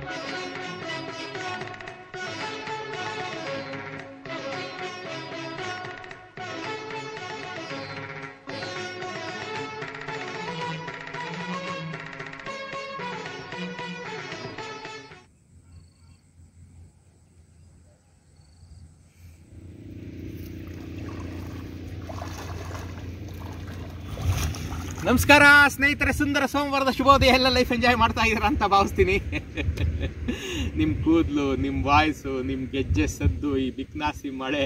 ನಮಸ್ಕಾರ ಸ್ನೇಹಿತರೆ ಸುಂದರ ಸೋಮವಾರದ ಶುಭೋದಯ ಎಲ್ಲ ಲೈಫ್ ಎಂಜಾಯ್ ಮಾಡ್ತಾ ಇದ್ದೀರಾ ಅಂತ ಭಾವಿಸ್ತೀನಿ ನಿಮ್ಮ ಕೂದಲು ನಿಮ್ಮ ವಾಯ್ಸು ನಿಮ್ಮ ಗೆಜ್ಜೆ ಸದ್ದು ಈ ಬಿಕ್ನಾಸಿ ಮಳೆ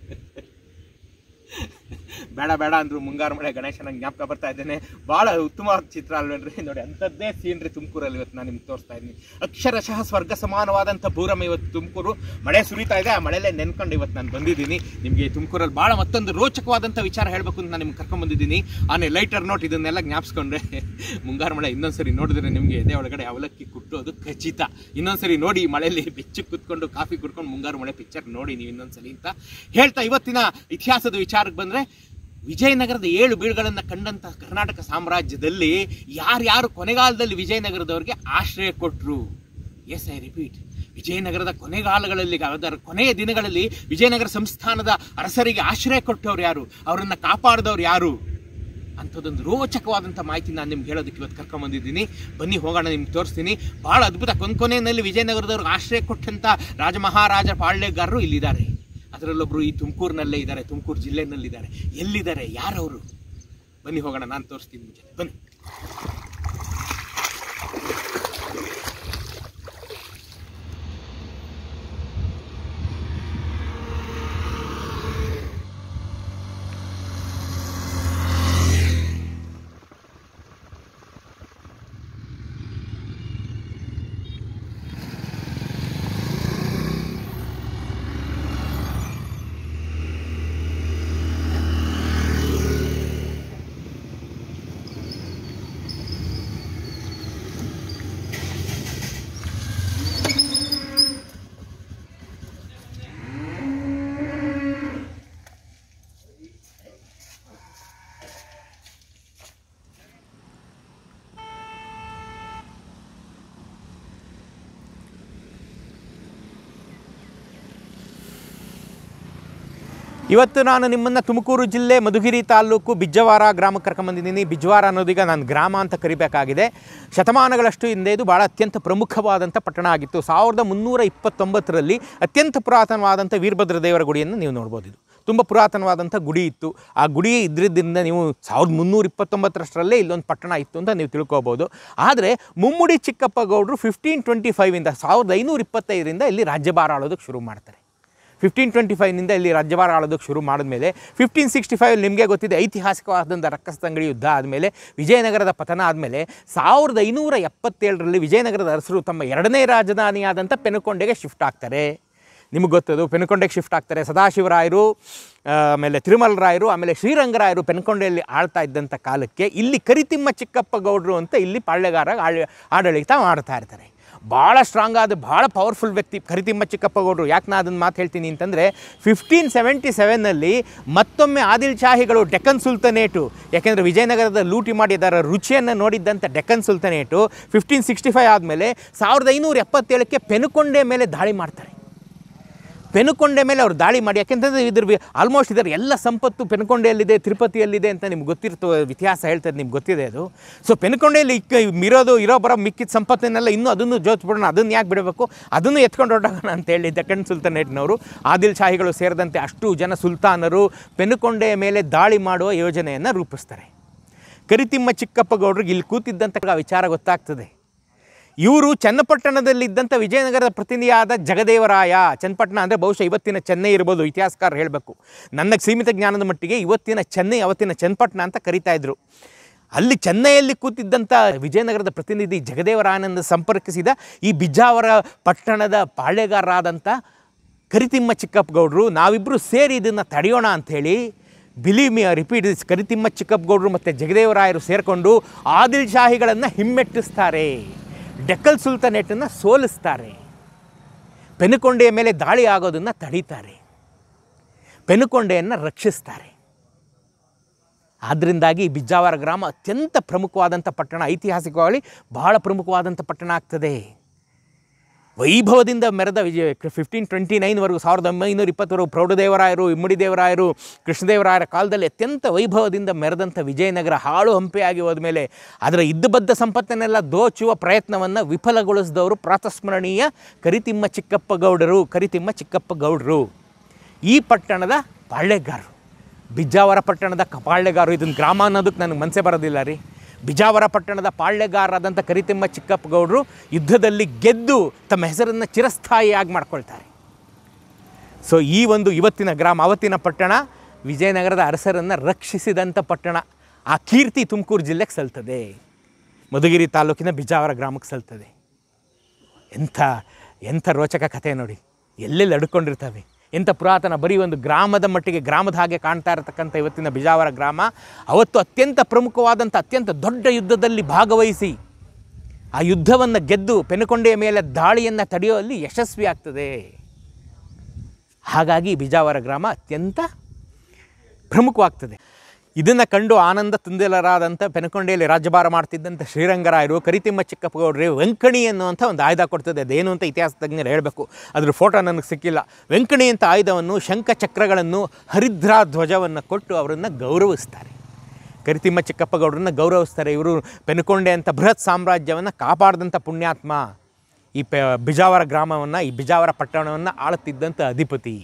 ಬೇಡ ಬೇಡ ಅಂದ್ರು ಮುಂಗಾರು ಮಳೆ ಗಣೇಶನ ಜ್ಞಾಪಕ ಬರ್ತಾ ಇದ್ದೇನೆ ಬಹಳ ಉತ್ತಮವಾದ ಚಿತ್ರ ಅಲ್ವೇನ್ರಿ ನೋಡಿ ಅಂಥದ್ದೇ ಸೀನ್ರಿ ತುಮಕೂರಲ್ಲಿ ಇವತ್ತು ನಾನು ನಿಮ್ಗೆ ತೋರಿಸ್ತಾ ಇದ್ದೀನಿ ಅಕ್ಷರಶಃ ಸ್ವರ್ಗ ಸಮಾನವಾದಂಥ ಭೂರಮ ಇವತ್ತು ತುಮಕೂರು ಮಳೆ ಸುರಿತಾ ಇದೆ ಆ ಮಳೆಯಲ್ಲೇ ನೆನ್ಕೊಂಡು ಇವತ್ತು ನಾನು ಬಂದಿದ್ದೀನಿ ನಿಮಗೆ ತುಮಕೂರಲ್ಲಿ ಭಾಳ ಮತ್ತೊಂದು ರೋಚಕವಾದಂಥ ವಿಚಾರ ಹೇಳಬೇಕು ಅಂತ ನಾನು ನಿಮ್ಗೆ ಕರ್ಕೊಂಡ್ಬಂದಿದ್ದೀನಿ ಆನೆ ಲೈಟರ್ ನೋಟ್ ಇದನ್ನೆಲ್ಲ ಜ್ಞಾಪಿಸ್ಕೊಂಡ್ರೆ ಮುಂಗಾರು ಮಳೆ ಇನ್ನೊಂದ್ಸರಿ ನೋಡಿದ್ರೆ ನಿಮಗೆ ಎದೆ ಒಳಗಡೆ ಅವಲಕ್ಕಿ ಕುಟ್ಟೋದು ಖಚಿತ ಇನ್ನೊಂದ್ಸರಿ ನೋಡಿ ಈ ಮಳೆಯಲ್ಲಿ ಬೆಚ್ಚು ಕುತ್ಕೊಂಡು ಕಾಫಿ ಕುಡ್ಕೊಂಡು ಮುಂಗಾರು ಮಳೆ ಪಿಕ್ಚರ್ ನೋಡಿ ನೀವು ಇನ್ನೊಂದ್ಸಲಿ ಅಂತ ಹೇಳ್ತಾ ಇವತ್ತಿನ ಇತಿಹಾಸದ ವಿಚಾರಕ್ಕೆ ಬಂದರೆ ವಿಜಯನಗರದ ಏಳು ಬೀಳುಗಳನ್ನು ಕಂಡಂತಹ ಕರ್ನಾಟಕ ಸಾಮ್ರಾಜ್ಯದಲ್ಲಿ ಯಾರ್ಯಾರು ಕೊನೆಗಾಲದಲ್ಲಿ ವಿಜಯನಗರದವರಿಗೆ ಆಶ್ರಯ ಕೊಟ್ಟರು ಎಸ್ ಐ ರಿಪೀಟ್ ವಿಜಯನಗರದ ಕೊನೆಗಾಲಗಳಲ್ಲಿ ಅದರ ಕೊನೆಯ ದಿನಗಳಲ್ಲಿ ವಿಜಯನಗರ ಸಂಸ್ಥಾನದ ಅರಸರಿಗೆ ಆಶ್ರಯ ಕೊಟ್ಟವ್ರು ಯಾರು ಅವರನ್ನು ಕಾಪಾಡಿದವ್ರು ಯಾರು ಅಂಥದ್ದೊಂದು ರೋಚಕವಾದಂಥ ಮಾಹಿತಿ ನಾನು ನಿಮ್ಗೆ ಹೇಳೋದಕ್ಕೆ ಇವತ್ತು ಕರ್ಕೊಂಬಂದಿದ್ದೀನಿ ಬನ್ನಿ ಹೋಗೋಣ ನಿಮ್ಗೆ ತೋರಿಸ್ತೀನಿ ಭಾಳ ಅದ್ಭುತ ಕೊನೆ ಕೊನೆಯಲ್ಲಿ ವಿಜಯನಗರದವ್ರಿಗೆ ಆಶ್ರಯ ಕೊಟ್ಟಂಥ ರಾಜಮಹಾರಾಜ ಪಾಳ್ಯಗಾರರು ಇಲ್ಲಿದ್ದಾರೆ ಅದರಲ್ಲೊಬ್ಬರು ಈ ತುಮಕೂರಿನಲ್ಲೇ ಇದ್ದಾರೆ ತುಮಕೂರು ಜಿಲ್ಲೆನಲ್ಲಿದ್ದಾರೆ ಎಲ್ಲಿದ್ದಾರೆ ಯಾರವರು ಬನ್ನಿ ಹೋಗೋಣ ನಾನು ತೋರಿಸ್ತೀನಿ ಮುಂಚೆ ಬನ್ನಿ ಇವತ್ತು ನಾನು ನಿಮ್ಮನ್ನು ತುಮಕೂರು ಜಿಲ್ಲೆ ಮಧುಗಿರಿ ತಾಲೂಕು ಬಿಜ್ಜವಾರ ಗ್ರಾಮಕ್ಕೆ ಕರ್ಕೊಂಬಂದಿದ್ದೀನಿ ಬಿಜ್ವಾರ ಅನ್ನೋದೀಗ ನಾನು ಗ್ರಾಮ ಅಂತ ಕರಿಬೇಕಾಗಿದೆ ಶತಮಾನಗಳಷ್ಟು ಹಿಂದೆ ಇದು ಭಾಳ ಅತ್ಯಂತ ಪ್ರಮುಖವಾದಂಥ ಪಟ್ಟಣ ಆಗಿತ್ತು ಸಾವಿರದ ಮುನ್ನೂರ ಇಪ್ಪತ್ತೊಂಬತ್ತರಲ್ಲಿ ಅತ್ಯಂತ ಪುರಾತನವಾದಂಥ ವೀರಭದ್ರ ದೇವರ ಗುಡಿಯನ್ನು ನೀವು ನೋಡ್ಬೋದು ಇದು ತುಂಬ ಪುರಾತನವಾದಂಥ ಗುಡಿ ಇತ್ತು ಆ ಗುಡಿ ಇದ್ರಿಂದ ನೀವು ಸಾವಿರದ ಮುನ್ನೂರ ಇಪ್ಪತ್ತೊಂಬತ್ತರಷ್ಟರಲ್ಲೇ ಇಲ್ಲೊಂದು ಪಟ್ಟಣ ಇತ್ತು ಅಂತ ನೀವು ತಿಳ್ಕೊಬೋದು ಆದರೆ ಮುಮ್ಮುಡಿ ಚಿಕ್ಕಪ್ಪ ಗೌಡರು ಫಿಫ್ಟೀನ್ ಟ್ವೆಂಟಿ ಫೈವಿಂದ ಸಾವಿರದ ಐನೂರ ಇಪ್ಪತ್ತೈದರಿಂದ ಇಲ್ಲಿ ರಾಜ್ಯಭಾರ ಆಳೋದಕ್ಕೆ ಶುರು ಮಾಡ್ತಾರೆ ಫಿಫ್ಟೀನ್ ಟ್ವೆಂಟಿ ಫೈವ್ನಿಂದ ಇಲ್ಲಿ ರಾಜ್ಯಭಾರ ಆಳೋದಕ್ಕೆ ಶುರು ಮಾಡಿದ್ಮೇಲೆ ಫಿಫ್ಟೀನ್ ಸಿಕ್ಸ್ಟಿ ಫೈವ್ ನಿಮಗೆ ಗೊತ್ತಿದೆ ಐತಿಹಾಸಿಕವಾದಂಥ ರಕ್ಕಸದಂಗಡಿ ಯುದ್ಧ ಆದಮೇಲೆ ವಿಜಯನಗರದ ಪತನ ಆದಮೇಲೆ ಸಾವಿರದ ಐನೂರ ಎಪ್ಪತ್ತೇಳರಲ್ಲಿ ವಿಜಯನಗರದ ಅರಸರು ತಮ್ಮ ಎರಡನೇ ರಾಜಧಾನಿಯಾದಂಥ ಪೆನುಕೊಂಡೆಗೆ ಶಿಫ್ಟ್ ಆಗ್ತಾರೆ ನಿಮಗೆ ಗೊತ್ತದು ಪೆನುಕೊಂಡೆಗೆ ಶಿಫ್ಟ್ ಆಗ್ತಾರೆ ಸದಾಶಿವರಾಯರು ಆಮೇಲೆ ತಿರುಮಲರಾಯರು ಆಮೇಲೆ ಶ್ರೀರಂಗರಾಯರು ಪೆನ್ಕೊಂಡೆಯಲ್ಲಿ ಆಳ್ತಾ ಇದ್ದಂಥ ಕಾಲಕ್ಕೆ ಇಲ್ಲಿ ಕರಿತಿಮ್ಮ ಚಿಕ್ಕಪ್ಪ ಗೌಡರು ಅಂತ ಇಲ್ಲಿ ಪಾಳ್ಯಗಾರ ಆಳ್- ಆಡಳಿತ ಮಾಡ್ತಾ ಇರ್ತಾರೆ ಭಾಳ ಸ್ಟ್ರಾಂಗ್ ಆದ ಭಾಳ ಪವರ್ಫುಲ್ ವ್ಯಕ್ತಿ ಕರಿತಿಮ್ಮ ಚಿಕ್ಕಪ್ಪ ಗೌಡರು ಯಾಕೆ ನಾ ಅದನ್ನು ಮಾತು ಹೇಳ್ತೀನಿ ಅಂತಂದರೆ ಫಿಫ್ಟೀನ್ ಸೆವೆಂಟಿ ಸೆವೆನ್ನಲ್ಲಿ ಮತ್ತೊಮ್ಮೆ ಆದಿಲ್ ಶಾಹಿಗಳು ಡೆಕ್ಕನ್ ಸುಲ್ತಾನೇಟು ಯಾಕೆಂದರೆ ವಿಜಯನಗರದ ಲೂಟಿ ಮಾಡಿ ಅದರ ರುಚಿಯನ್ನು ನೋಡಿದ್ದಂಥ Deccan sultanate fifteen sixty five ಆದಮೇಲೆ ಸಾವಿರದ ಐನೂರ ಎಪ್ಪತ್ತೇಳಕ್ಕೆ ಪೆನುಕೊಂಡೆ ಮೇಲೆ ದಾಳಿ ಮಾಡ್ತಾರೆ ಪೆನುಕೊಂಡೆ ಮೇಲೆ ಅವ್ರು ದಾಳಿ ಮಾಡಿ ಯಾಕೆಂತಂದರೆ ಇದ್ರ ಆಲ್ಮೋಸ್ಟ್ ಇದರ ಎಲ್ಲ ಸಂಪತ್ತು ಪೆನುಕೊಂಡೆಯಲ್ಲಿದೆ ತಿರುಪತಿಯಲ್ಲಿದೆ ಅಂತ ನಿಮ್ಗೆ ಗೊತ್ತಿರ್ತು ಇತಿಹಾಸ ಹೇಳ್ತದೆ ನಿಮ್ಗೆ ಗೊತ್ತಿದೆ ಅದು ಸೊ ಪೆನುಕೊಂಡೆಯಲ್ಲಿ ಇಕ್ಕ ಇರೋದು ಇರೋ ಬರೋ ಮಿಕ್ಕಿದ ಸಂಪತ್ತನ್ನೆಲ್ಲ ಇನ್ನೂ ಅದನ್ನು ಜೋತ್ಬಿಡೋಣ ಅದನ್ನು ಯಾಕೆ ಬಿಡಬೇಕು ಅದನ್ನು ಎತ್ಕೊಂಡು ಹೊರಡೋಣ ಅಂತ ಹೇಳಿ ದಕ್ಕನ್ ಸುಲ್ತಾನೇಟ್ನವರು ಆದಿಲ್ ಶಾಹಿಗಳು ಸೇರಿದಂತೆ ಅಷ್ಟು ಜನ ಸುಲ್ತಾನರು ಪೆನುಕೊಂಡೆಯ ಮೇಲೆ ದಾಳಿ ಮಾಡುವ ಯೋಜನೆಯನ್ನು ರೂಪಿಸ್ತಾರೆ ಕರಿತಿಮ್ಮ ಚಿಕ್ಕಪ್ಪ ಗೌಡ್ರಿಗೆ ಇಲ್ಲಿ ಕೂತಿದ್ದಂಥ ವಿಚಾರ ಗೊತ್ತಾಗ್ತದೆ ಇವರು ಚನ್ನಪಟ್ಟಣದಲ್ಲಿದ್ದಂಥ ವಿಜಯನಗರದ ಪ್ರತಿನಿಧಿಯಾದ ಜಗದೇವರಾಯ ಚನ್ನಪಟ್ಟಣ ಅಂದರೆ ಬಹುಶಃ ಇವತ್ತಿನ ಚೆನ್ನೈ ಇರ್ಬೋದು ಇತಿಹಾಸಕಾರ ಹೇಳಬೇಕು ನನ್ನ ಸೀಮಿತ ಜ್ಞಾನದ ಮಟ್ಟಿಗೆ ಇವತ್ತಿನ ಚೆನ್ನೈ ಅವತ್ತಿನ ಚನ್ನಪಟ್ಟಣ ಅಂತ ಕರಿತಾ ಇದ್ರು ಅಲ್ಲಿ ಚೆನ್ನೈಯಲ್ಲಿ ಕೂತಿದ್ದಂಥ ವಿಜಯನಗರದ ಪ್ರತಿನಿಧಿ ಜಗದೇವರಾಯನನ್ನು ಸಂಪರ್ಕಿಸಿದ ಈ ಬಿಜಾವರ ಪಟ್ಟಣದ ಪಾಳ್ಯಗಾರರಾದಂಥ ಕರಿತಿಮ್ಮ ಚಿಕ್ಕಪ್ಪ ಗೌಡರು ನಾವಿಬ್ಬರು ಸೇರಿ ಇದನ್ನು ತಡೆಯೋಣ ಅಂಥೇಳಿ believe me repeat this Karithimma Chikkappa ಗೌಡರು ಮತ್ತು ಜಗದೇವರಾಯರು ಸೇರಿಕೊಂಡು ಆದಿಲ್ ಶಾಹಿಗಳನ್ನು ಹಿಮ್ಮೆಟ್ಟಿಸ್ತಾರೆ ಡೆಕ್ಕಲ್ ಸುಲ್ತಾನೇಟನ್ನು ಸೋಲಿಸ್ತಾರೆ ಪೆನುಕೊಂಡೆಯ ಮೇಲೆ ದಾಳಿ ಆಗೋದನ್ನು ತಡೀತಾರೆ ಪೆನುಕೊಂಡೆಯನ್ನು ರಕ್ಷಿಸ್ತಾರೆ ಆದ್ದರಿಂದಾಗಿ ಬಿಜ್ಜಾವರ ಗ್ರಾಮ ಅತ್ಯಂತ ಪ್ರಮುಖವಾದಂಥ ಪಟ್ಟಣ ಐತಿಹಾಸಿಕವಾಗಿ ಬಹಳ ಪ್ರಮುಖವಾದಂಥ ಪಟ್ಟಣ ಆಗ್ತದೆ ವೈಭವದಿಂದ ಮೆರೆದ ವಿಜಯ ಫಿಫ್ಟೀನ್ ಟ್ವೆಂಟಿ ನೈನ್ವರೆಗೂ ಸಾವಿರದ ಒಂಬೈನೂರ ಇಪ್ಪತ್ತವರೆಗೂ ಪ್ರೌಢದೇವರಾಯರು ಇಮ್ಮಡಿ ದೇವರಾಯರು ಕೃಷ್ಣದೇವರಾಯರ ಕಾಲದಲ್ಲಿ ಅತ್ಯಂತ ವೈಭವದಿಂದ ಮೆರೆದಂಥ ವಿಜಯನಗರ ಹಾಳು ಹಂಪೆಯಾಗಿ ಹೋದ್ಮೇಲೆ ಅದರ ಇದ್ದಬದ್ದ ಸಂಪತ್ತನ್ನೆಲ್ಲ ದೋಚುವ ಪ್ರಯತ್ನವನ್ನು ವಿಫಲಗೊಳಿಸಿದವರು ಪ್ರಾತಸ್ಮರಣೀಯ ಕರಿತಿಮ್ಮ ಚಿಕ್ಕಪ್ಪ ಗೌಡರು ಕರಿತಿಮ್ಮ ಚಿಕ್ಕಪ್ಪ ಗೌಡರು ಈ ಪಟ್ಟಣದ ಪಾಳ್ಯಗಾರರು ಬಿಜಾವರ ಪಟ್ಟಣದ ಕಪಾಳ್ಯಗಾರರು ಇದನ್ನು ಗ್ರಾಮ ಅನ್ನೋದಕ್ಕೆ ನನಗೆ ಮನಸ್ಸೇ ಬರೋದಿಲ್ಲ ರೀ ಬಿಜಾವರ ಪಟ್ಟಣದ ಪಾಳ್ಯಗಾರರಾದಂಥ ಕರಿತಿಮ್ಮ ಚಿಕ್ಕಪ್ಪ ಗೌಡರು ಯುದ್ಧದಲ್ಲಿ ಗೆದ್ದು ತಮ್ಮ ಹೆಸರನ್ನು ಚಿರಸ್ಥಾಯಿಯಾಗಿ ಮಾಡ್ಕೊಳ್ತಾರೆ ಸೊ ಈ ಒಂದು ಇವತ್ತಿನ ಗ್ರಾಮ ಅವತ್ತಿನ ಪಟ್ಟಣ ವಿಜಯನಗರದ ಅರಸರನ್ನು ರಕ್ಷಿಸಿದಂಥ ಪಟ್ಟಣ ಆ ಕೀರ್ತಿ ತುಮಕೂರು ಜಿಲ್ಲೆಗೆ ಸಲ್ತದೆ ಮಧುಗಿರಿ ತಾಲೂಕಿನ ಬಿಜಾವರ ಗ್ರಾಮಕ್ಕೆ ಸಲ್ತದೆ ಎಂಥ ಎಂಥ ರೋಚಕ ಕಥೆ ನೋಡಿ ಎಲ್ಲೆಲ್ಲಿ ಅಡ್ಕೊಂಡಿರ್ತವೆ ಎಂಥ ಪುರಾತನ ಬರೀ ಒಂದು ಗ್ರಾಮದ ಮಟ್ಟಿಗೆ ಗ್ರಾಮದ ಹಾಗೆ ಕಾಣ್ತಾ ಇರತಕ್ಕಂಥ ಇವತ್ತಿನ ಬಿಜಾವರ ಗ್ರಾಮ ಅವತ್ತು ಅತ್ಯಂತ ಪ್ರಮುಖವಾದಂಥ ಅತ್ಯಂತ ದೊಡ್ಡ ಯುದ್ಧದಲ್ಲಿ ಭಾಗವಹಿಸಿ ಆ ಯುದ್ಧವನ್ನು ಗೆದ್ದು ಪೆನುಕೊಂಡೆಯ ಮೇಲೆ ದಾಳಿಯನ್ನು ತಡೆಯುವಲ್ಲಿ ಯಶಸ್ವಿ ಆಗ್ತದೆ ಹಾಗಾಗಿ ಬಿಜಾವರ ಗ್ರಾಮ ಅತ್ಯಂತ ಪ್ರಮುಖವಾಗ್ತದೆ ಇದನ್ನು ಕಂಡು ಆನಂದ ತುಂದಿಲರಾದಂಥ ಪೆನಕೊಂಡೆಯಲ್ಲಿ ರಾಜ್ಯಭಾರ ಮಾಡ್ತಿದ್ದಂಥ ಶ್ರೀರಂಗರಾಯರು ಕರಿತಿಮ್ಮ ಚಿಕ್ಕಪ್ಪಗೌಡ್ರೆ ವೆಂಕಣಿ ಅನ್ನುವಂಥ ಒಂದು ಆಯುಧ ಕೊಡ್ತದೆ ಅದೇನು ಅಂತ ಇತಿಹಾಸ ತಜ್ಞರು ಹೇಳಬೇಕು ಅದ್ರ ಫೋಟೋ ನನಗೆ ಸಿಕ್ಕಿಲ್ಲ ವೆಂಕಣಿ ಅಂತ ಆಯುಧವನ್ನು ಶಂಖಚಕ್ರಗಳನ್ನು ಹರಿದ್ರಾ ಧ್ವಜವನ್ನು ಕೊಟ್ಟು ಅವರನ್ನು ಗೌರವಿಸ್ತಾರೆ ಕರಿತಿಮ್ಮ ಚಿಕ್ಕಪ್ಪಗೌಡರನ್ನ ಗೌರವಿಸ್ತಾರೆ ಇವರು ಪೆನುಕೊಂಡೆ ಅಂತ ಬೃಹತ್ ಸಾಮ್ರಾಜ್ಯವನ್ನು ಕಾಪಾಡಿದಂಥ ಪುಣ್ಯಾತ್ಮ ಈ ಪೆ ಬಿಜಾವರ ಗ್ರಾಮವನ್ನು ಈ ಬಿಜಾವರ ಪಟ್ಟಣವನ್ನು ಆಳುತ್ತಿದ್ದಂಥ ಅಧಿಪತಿ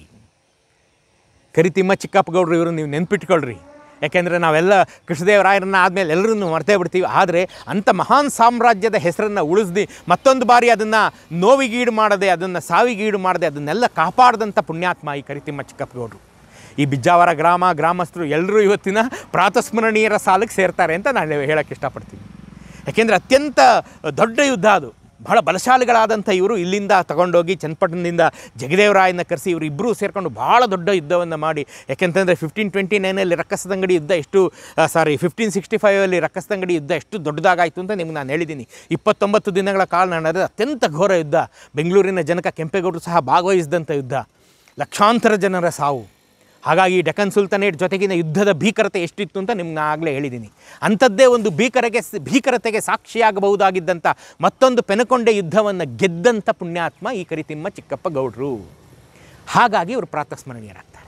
ಕರಿತಿಮ್ಮ ಚಿಕ್ಕಪ್ಪಗೌಡರು ಇವರು ನೀವು ನೆನ್ಪಿಟ್ಕೊಳ್ರಿ ಯಾಕೆಂದರೆ ನಾವೆಲ್ಲ ಕೃಷ್ಣದೇವರಾಯರನ್ನ ಆದಮೇಲೆ ಎಲ್ಲರನ್ನು ಮರ್ತೇ ಬಿಡ್ತೀವಿ ಆದರೆ ಅಂಥ ಮಹಾನ್ ಸಾಮ್ರಾಜ್ಯದ ಹೆಸರನ್ನು ಉಳಿಸ್ದು ಮತ್ತೊಂದು ಬಾರಿ ಅದನ್ನು ನೋವಿಗೀಡು ಮಾಡದೆ ಅದನ್ನು ಸಾವಿಗೀಡು ಮಾಡದೆ ಅದನ್ನೆಲ್ಲ ಕಾಪಾಡಿದಂಥ ಪುಣ್ಯಾತ್ಮ ಈ ಕರಿತಿಮ್ಮ ಚಿಕ್ಕಪ್ಪಗೌಡರು ಈ ಬಿಜ್ಜಾವರ ಗ್ರಾಮ ಗ್ರಾಮಸ್ಥರು ಎಲ್ಲರೂ ಇವತ್ತಿನ ಪ್ರಾತಸ್ಮರಣೀಯರ ಸಾಲಿಗೆ ಸೇರ್ತಾರೆ ಅಂತ ನಾನು ಹೇಳೋಕ್ಕೆ ಇಷ್ಟಪಡ್ತೀನಿ ಯಾಕೆಂದರೆ ಅತ್ಯಂತ ದೊಡ್ಡ ಯುದ್ಧ ಅದು ಬಹಳ ಬಲಶಾಲಿಗಳಾದಂಥ ಇವರು ಇಲ್ಲಿಂದ ತಗೊಂಡೋಗಿ ಚನ್ನಪಟ್ಟಣದಿಂದ ಜಗದೇವರಾಯನ ಕರೆಸಿ ಇವರು ಇಬ್ಬರೂ ಸೇರಿಕೊಂಡು ಭಾಳ ದೊಡ್ಡ ಯುದ್ಧವನ್ನು ಮಾಡಿ ಯಾಕೆಂತಂದರೆ ಫಿಫ್ಟೀನ್ ಟ್ವೆಂಟಿ ನೈನಲ್ಲಿ ರಕ್ಕಸದಂಗಡಿ ಯುದ್ಧ ಎಷ್ಟು ಸಾರಿ ಫಿಫ್ಟೀನ್ ಸಿಕ್ಸ್ಟಿ ಫೈವಲ್ಲಿ ರಕ್ಕಸದಂಗಡಿ ಯುದ್ಧ ಎಷ್ಟು ದೊಡ್ಡದಾಗಾಯಿತು ಅಂತ ನಿಮ್ಗೆ ನಾನು ಹೇಳಿದ್ದೀನಿ ಇಪ್ಪತ್ತೊಂಬತ್ತು ದಿನಗಳ ಕಾಲ ನಡೆದ ಅತ್ಯಂತ ಘೋರ ಯುದ್ಧ ಬೆಂಗಳೂರಿನ ಜನಕ ಕೆಂಪೇಗೌಡರು ಸಹ ಭಾಗವಹಿಸಿದಂಥ ಯುದ್ಧ ಲಕ್ಷಾಂತರ ಜನರ ಸಾವು ಹಾಗಾಗಿ ಡೆಕ್ಕನ್ ಸುಲ್ತಾನೇಟ್ ಜೊತೆಗಿನ ಯುದ್ಧದ ಭೀಕರತೆ ಎಷ್ಟಿತ್ತು ಅಂತ ನಿಮ್ಗೆ ಆಗಲೇ ಹೇಳಿದ್ದೀನಿ ಅಂಥದ್ದೇ ಒಂದು ಭೀಕರಗೆ ಭೀಕರತೆಗೆ ಸಾಕ್ಷಿಯಾಗಬಹುದಾಗಿದ್ದಂಥ ಮತ್ತೊಂದು ಪೆನಕೊಂಡೆ ಯುದ್ಧವನ್ನು ಗೆದ್ದಂಥ ಪುಣ್ಯಾತ್ಮ ಈ ಕರಿತಿಮ್ಮ ಚಿಕ್ಕಪ್ಪ ಗೌಡ್ರು ಹಾಗಾಗಿ ಇವರು ಪ್ರಾತಸ್ಮರಣೀಯರಾಗ್ತಾರೆ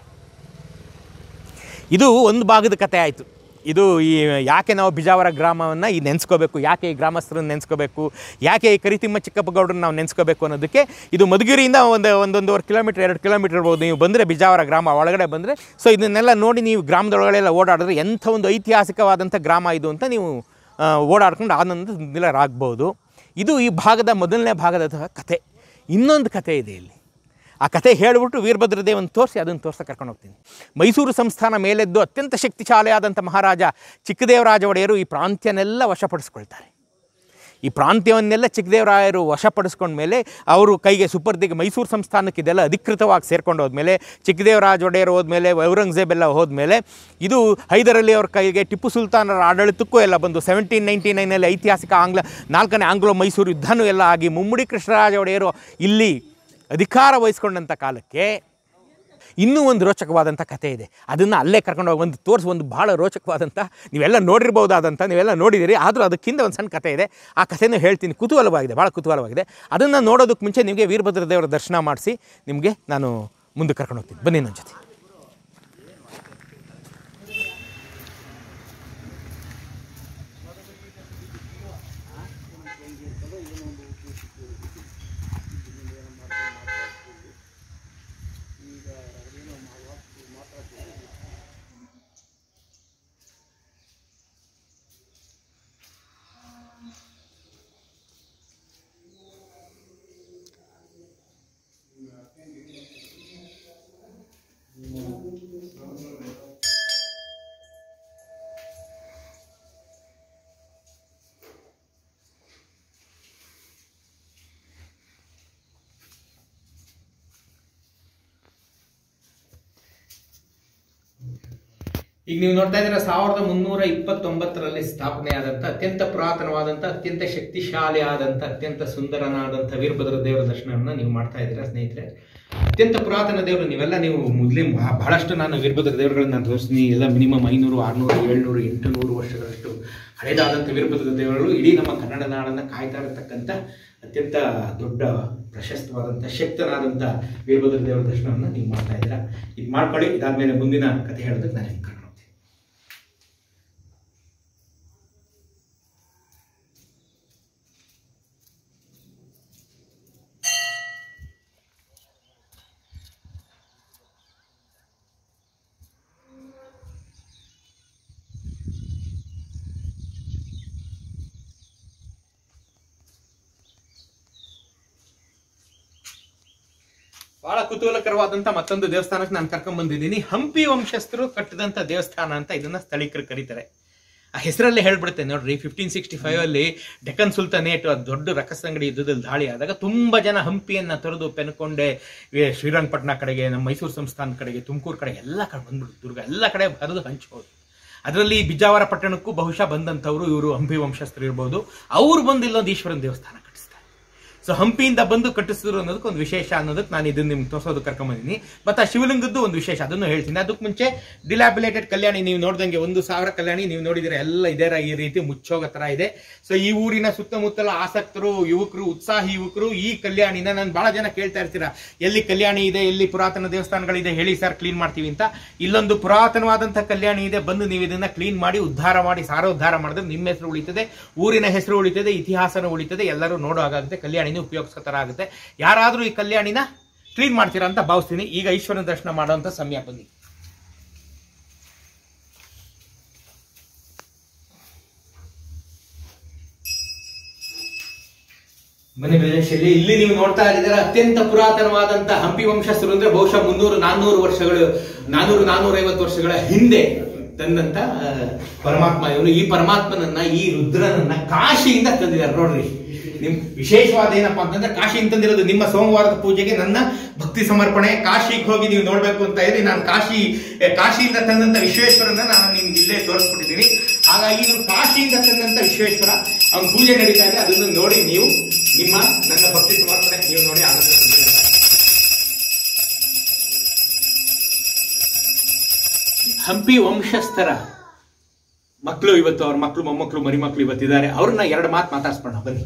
ಇದು ಒಂದು ಭಾಗದ ಕಥೆ ಆಯಿತು ಇದು ಈ ಯಾಕೆ ನಾವು ಬಿಜಾವರ ಗ್ರಾಮವನ್ನು ಈ ನೆನೆಸ್ಕೋಬೇಕು ಯಾಕೆ ಈ ಗ್ರಾಮಸ್ಥರನ್ನು ನೆನೆಸ್ಕೋಬೇಕು ಯಾಕೆ ಈ ಕರಿತಿಮ್ಮ ಚಿಕ್ಕಪ್ಪಗೌಡರನ್ನ ನಾವು ನೆನೆಸ್ಕೋಬೇಕು ಅನ್ನೋದಕ್ಕೆ ಇದು ಮಧುಗಿರಿಯಿಂದ ಒಂದು ಒಂದೊಂದುವರೆ ಕಿಲೋಮೀಟ್ರ್ ಎರಡು ಕಿಲೋಮೀಟ್ರ್ ಇರ್ಬೋದು ನೀವು ಬಂದರೆ ಬಿಜಾವರ ಗ್ರಾಮ ಒಳಗಡೆ ಬಂದರೆ ಸೊ ಇದನ್ನೆಲ್ಲ ನೋಡಿ ನೀವು ಗ್ರಾಮದೊಳಗಡೆಲ್ಲ ಓಡಾಡಿದ್ರೆ ಎಂಥ ಒಂದು ಐತಿಹಾಸಿಕವಾದಂಥ ಗ್ರಾಮ ಇದು ಅಂತ ನೀವು ಆ, ಓಡಾಡ್ಕೊಂಡು ಆನಂದ ನಿಲರಾಗ್ಬೋದು ಇದು ಈ ಭಾಗದ ಮೊದಲನೇ ಭಾಗದ ಕಥೆ ಇನ್ನೊಂದು ಕಥೆ ಇದೆ ಇಲ್ಲಿ ಆ ಕಥೆ ಹೇಳಿಬಿಟ್ಟು ವೀರಭದ್ರದೇವನ್ ತೋರಿಸಿ ಅದನ್ನು ತೋರ್ಸಕ್ಕೆ ಕರ್ಕೊಂಡು ಹೋಗ್ತೀನಿ ಮೈಸೂರು ಸಂಸ್ಥಾನ ಮೇಲೆದ್ದು ಅತ್ಯಂತ ಶಕ್ತಿಶಾಲಿಯಾದಂಥ ಮಹಾರಾಜ ಚಿಕ್ಕದೇವರಾಜ ಒಡೆಯರು ಈ ಪ್ರಾಂತ್ಯನೆಲ್ಲ ವಶಪಡಿಸ್ಕೊಳ್ತಾರೆ ಈ ಪ್ರಾಂತ್ಯವನ್ನೆಲ್ಲ ಚಿಕ್ಕದೇವರಾಯರು ವಶಪಡಿಸ್ಕೊಂಡ್ಮೇಲೆ ಅವರು ಕೈಗೆ ಸುಪರ್ದಿಗೆ ಮೈಸೂರು ಸಂಸ್ಥಾನಕ್ಕೆ ಇದೆಲ್ಲ ಅಧಿಕೃತವಾಗಿ ಸೇರ್ಕೊಂಡು ಹೋದ್ಮೇಲೆ ಚಿಕ್ಕದೇವರಾಜ ಒಡೆಯರು ಹೋದ್ಮೇಲೆ ಔರಂಗಜೇಬ್ ಎಲ್ಲ ಹೋದ್ಮೇಲೆ ಇದು ಹೈದರಲ್ಲಿ ಅವ್ರ ಕೈಗೆ ಟಿಪ್ಪು ಸುಲ್ತಾನರ ಆಡಳಿತಕ್ಕೂ ಎಲ್ಲ ಬಂದು ಸೆವೆಂಟೀನ್ ನೈಂಟಿ ನೈನಲ್ಲಿ ಐತಿಹಾಸಿಕ ಆಂಗ್ಲ ನಾಲ್ಕನೇ ಆಂಗ್ಲೋ ಮೈಸೂರು ಯುದ್ಧನೂ ಎಲ್ಲ ಆಗಿ ಮುಮ್ಮಡಿ ಕೃಷ್ಣರಾಜ ಒಡೆಯರು ಇಲ್ಲಿ ಅಧಿಕಾರ ವಹಿಸ್ಕೊಂಡಂಥ ಕಾಲಕ್ಕೆ ಇನ್ನೂ ಒಂದು ರೋಚಕವಾದಂಥ ಕಥೆ ಇದೆ ಅದನ್ನು ಅಲ್ಲೇ ಕರ್ಕೊಂಡು ಹೋಗಿ ಒಂದು ತೋರಿಸಿ ಒಂದು ಭಾಳ ರೋಚಕವಾದಂಥ ನೀವೆಲ್ಲ ನೋಡಿರ್ಬೋದಾದಂಥ ನೀವೆಲ್ಲ ನೋಡಿದ್ದೀರಿ ಆದರೂ ಅದಕ್ಕಿಂತ ಒಂದು ಸಣ್ಣ ಕಥೆ ಇದೆ ಆ ಕಥೆನೂ ಹೇಳ್ತೀನಿ ಕುತೂಹಲವಾಗಿದೆ ಭಾಳ ಕುತೂಹಲವಾಗಿದೆ ಅದನ್ನು ನೋಡೋದಕ್ಕೆ ಮುಂಚೆ ನಿಮಗೆ ವೀರಭದ್ರ ದೇವರ ದರ್ಶನ ಮಾಡಿಸಿ ನಿಮಗೆ ನಾನು ಮುಂದೆ ಕರ್ಕೊಂಡು ಹೋಗ್ತೀನಿ ಬನ್ನಿ ನನ್ನ ಜೊತೆ ಈಗ ನೀವು ನೋಡ್ತಾ ಇದ್ದೀರಾ ಸಾವಿರದ ಮುನ್ನೂರ ಇಪ್ಪತ್ತೊಂಬತ್ತರಲ್ಲಿ ಸ್ಥಾಪನೆಯಾದಂಥ ಅತ್ಯಂತ ಪುರಾತನವಾದಂಥ ಅತ್ಯಂತ ಶಕ್ತಿಶಾಲಿಯಾದಂಥ ಅತ್ಯಂತ ಸುಂದರನಾದಂಥ ವೀರಭದ್ರ ದೇವರ ದರ್ಶನವನ್ನು ನೀವು ಮಾಡ್ತಾ ಇದ್ದೀರಾ ಸ್ನೇಹಿತರೆ ಅತ್ಯಂತ ಪುರಾತನ ದೇವರು ನೀವೆಲ್ಲ ನೀವು ಮುಸ್ಲಿಂ ಬಹ- ಬಹಳಷ್ಟು ನಾನು ವೀರಭದ್ರ ದೇವರುಗಳನ್ನ ನಾನು ತೋರಿಸ್ತೀನಿ ಎಲ್ಲ ಮಿನಿಮಮ್ ಐನೂರು ಆರುನೂರು ಏಳ್ನೂರು ಎಂಟುನೂರು ವರ್ಷಗಳಷ್ಟು ಹಳೆದಾದಂಥ ವೀರಭದ್ರ ದೇವರುಗಳು ಇಡೀ ನಮ್ಮ ಕನ್ನಡ ನಾಡನ್ನು ಕಾಯ್ತಾ ಇರತಕ್ಕಂಥ ಅತ್ಯಂತ ದೊಡ್ಡ ಪ್ರಶಸ್ತವಾದಂಥ ಶಕ್ತನಾದಂಥ ವೀರಭದ್ರ ದೇವರ ದರ್ಶನವನ್ನು ನೀವು ಮಾಡ್ತಾ ಇದ್ದೀರಾ ಇದು ಮಾಡ್ಕೊಳ್ಳಿ ಇದಾದ್ಮೇಲೆ ಮುಂದಿನ ಕಥೆ ಹೇಳೋದಕ್ಕೆ ನಾನು ನಿಮ್ಗೆ ಕರ್ಕೊಂಡು ಹೋಗ್ತೀನಿ ಬಹಳ ಕುತೂಹಲಕರವಾದಂತ ಮತ್ತೊಂದು ದೇವಸ್ಥಾನಕ್ಕೆ ನಾನು ಕರ್ಕೊಂಡ್ ಬಂದಿದ್ದೀನಿ ಹಂಪಿ ವಂಶಸ್ಥರು ಕಟ್ಟಿದಂತ ದೇವಸ್ಥಾನ ಅಂತ ಇದನ್ನ ಸ್ಥಳೀಕರು ಕರೀತಾರೆ ಆ ಹೆಸರಲ್ಲೇ ಹೇಳ್ಬಿಡುತ್ತೆ ನೋಡ್ರಿ ಫಿಫ್ಟೀನ್ ಸಿಕ್ಸ್ಟಿ ಫೈವ್ ಅಲ್ಲಿ ಡೆಕ್ಕನ್ ಸುಲ್ತಾನೇಟ್ ಅದು ದೊಡ್ಡ ರಕಸಂಗಡಿ ಯುದ್ಧದಲ್ಲಿ ದಾಳಿ ಆದಾಗ ತುಂಬಾ ಜನ ಹಂಪಿಯನ್ನ ತೊರೆದು ಪೆನ್ಕೊಂಡೆ ಈ ಶ್ರೀರಂಗಪಟ್ಟಣ ಕಡೆಗೆ ನಮ್ಮ ಮೈಸೂರು ಸಂಸ್ಥಾನ ಕಡೆಗೆ ತುಮಕೂರು ಕಡೆಗೆ ಎಲ್ಲ ಕಡೆ ಬಂದ್ಬಿಡು ದುರ್ಗ ಎಲ್ಲ ಕಡೆ ಹರಿದು ಹಂಚ್ಬೋದು ಅದರಲ್ಲಿ ಬಿಜಾವರ ಪಟ್ಟಣಕ್ಕೂ ಬಹುಶಃ ಬಂದಂಥವ್ರು ಇವರು ಹಂಪಿ ವಂಶಸ್ಥರು ಇರ್ಬೋದು ಅವ್ರು ಬಂದು ಇಲ್ಲೊಂದು ಈಶ್ವರನ ದೇವಸ್ಥಾನ ಕಟ್ಟಿಸ್ತಾರೆ ಸೊ ಹಂಪಿಯಿಂದ ಬಂದು ಕಟ್ಟಿಸಿದ್ರು ಅನ್ನೋದಕ್ಕೆ ಒಂದು ವಿಶೇಷ ಅನ್ನೋದಕ್ಕೆ ನಾನು ಇದನ್ನ ನಿಮ್ಗೆ ತೋರಿಸೋದು ಕರ್ಕೊಂಬಂದಿನಿ ಮತ್ತೆ ಆ ಶಿವಲಿಂಗದ್ದು ಒಂದು ವಿಶೇಷ ಅದನ್ನು ಹೇಳ್ತೀನಿ ಅದಕ್ಕೆ ಮುಂಚೆ ಡಿಲಾಬಿಲೇಟೆಡ್ ಕಲ್ಯಾಣಿ ನೀವು ನೋಡ್ದಂಗೆ ಒಂದು ಸಾವಿರ ಕಲ್ಯಾಣಿ ನೀವು ನೋಡಿದ್ರೆ ಎಲ್ಲ ಇದೇ ರ- ಈ ರೀತಿ ಮುಚ್ಚೋಗ ತರ ಇದೆ ಸೊ ಈ ಊರಿನ ಸುತ್ತಮುತ್ತಲ ಆಸಕ್ತರು ಯುವಕರು ಉತ್ಸಾಹಿ ಯುವಕರು ಈ ಕಲ್ಯಾಣಿನ ನಾನು ಬಹಳ ಜನ ಕೇಳ್ತಾ ಇರ್ತೀರಾ ಎಲ್ಲಿ ಕಲ್ಯಾಣಿ ಇದೆ ಎಲ್ಲಿ ಪುರಾತನ ದೇವಸ್ಥಾನಗಳಿದೆ ಹೇಳಿ ಸರ್ ಕ್ಲೀನ್ ಮಾಡ್ತೀವಿ ಅಂತ ಇಲ್ಲೊಂದು ಪುರಾತನವಾದಂತಹ ಕಲ್ಯಾಣಿ ಇದೆ ಬಂದು ನೀವು ಇದನ್ನ ಕ್ಲೀನ್ ಮಾಡಿ ಉದ್ಧಾರ ಮಾಡಿ ಸಾರೋದ್ಧಾರ ಮಾಡಿದ್ರೆ ನಿಮ್ಮ ಹೆಸರು ಉಳಿತದೆ ಊರಿನ ಹೆಸರು ಉಳಿತದೆ ಇತಿಹಾಸನೂ ಉಳಿತದೆ ಎಲ್ಲರೂ ನೋಡೋ ಹಾಗಾಗುತ್ತೆ ಕಲ್ಯಾಣಿನೂ ಉಪಯೋಗಿಸೋ ತರ ಆಗುತ್ತೆ ಯಾರಾದ್ರೂ ಈ ಕಲ್ಯಾಣಿನ ಕ್ಲೀನ್ ಮಾಡ್ತೀರಾ ಅಂತ ಭಾವಿಸ್ತೀನಿ ಈಗ ಈಶ್ವರನ ದರ್ಶನ ಮಾಡುವಂತ ಸಮಯ ಬನ್ನಿ ಮನೆ ಪ್ರದೇಶದಲ್ಲಿ ಇಲ್ಲಿ ನೀವು ನೋಡ್ತಾ ಇದ್ದೀರಾ ಅತ್ಯಂತ ಪುರಾತನವಾದಂತ ಹಂಪಿ ವಂಶಸ್ಥರು ಅಂದ್ರೆ ಬಹುಶಃ ಮುನ್ನೂರು ನಾನ್ನೂರು ವರ್ಷಗಳು ನಾನೂರು ನಾನೂರ ಐವತ್ತು ವರ್ಷಗಳ ಹಿಂದೆ ತಂದಂತ ಆ, ಪರಮಾತ್ಮ ಇವನು ಈ ಪರಮಾತ್ಮನನ್ನ ಈ ರುದ್ರನನ್ನ ಕಾಶಿಯಿಂದ ತಂದಿದ್ದಾರೆ ನೋಡ್ರಿ ನಿಮ್ ವಿಶೇಷವಾದ ಏನಪ್ಪಾ ಅಂತಂದ್ರೆ ಕಾಶಿಯಿಂದ ತಂದಿರೋದು ನಿಮ್ಮ ಸೋಮವಾರದ ಪೂಜೆಗೆ ನನ್ನ ಭಕ್ತಿ ಸಮರ್ಪಣೆ ಕಾಶಿಗೆ ಹೋಗಿ ನೀವು ನೋಡ್ಬೇಕು ಅಂತ ಇದ್ರಿ ನಾನು ಕಾಶಿ ಏ, ಕಾಶಿಯಿಂದ ತಂದಂತ ವಿಶ್ವೇಶ್ವರನ ನಾನು ನಿಮ್ಗೆ ಇಲ್ಲೇ ತೋರಿಸ್ಬಿಟ್ಟಿದ್ದೀನಿ ಹಾಗಾಗಿ ನೀವು ಕಾಶಿಯಿಂದ ತಂದಂತ ವಿಶ್ವೇಶ್ವರ ಅವ್ನ ಪೂಜೆ ನಡೀತಾ ಇದೆ ಅದನ್ನು ನೋಡಿ ನೀವು ನಿಮ್ಮ ನನ್ನ ಭಕ್ತಿ ಸಮರ್ಪಣೆ ನೀವು ನೋಡಿ ಆನಂದ ಪಡ್ತೀರ. ಹಂಪಿ ವಂಶಸ್ಥರ ಮಕ್ಕಳು ಇವತ್ತು ಅವ್ರ ಮಕ್ಕಳು ಮೊಮ್ಮಕ್ಕಳು ಮರಿ ಮಕ್ಕಳು ಇವತ್ತಿದ್ದಾರೆ ಅವ್ರನ್ನ ಎರಡು ಮಾತು ಮಾತಾಡ್ಸ್ಬೋಣ ಬನ್ನಿ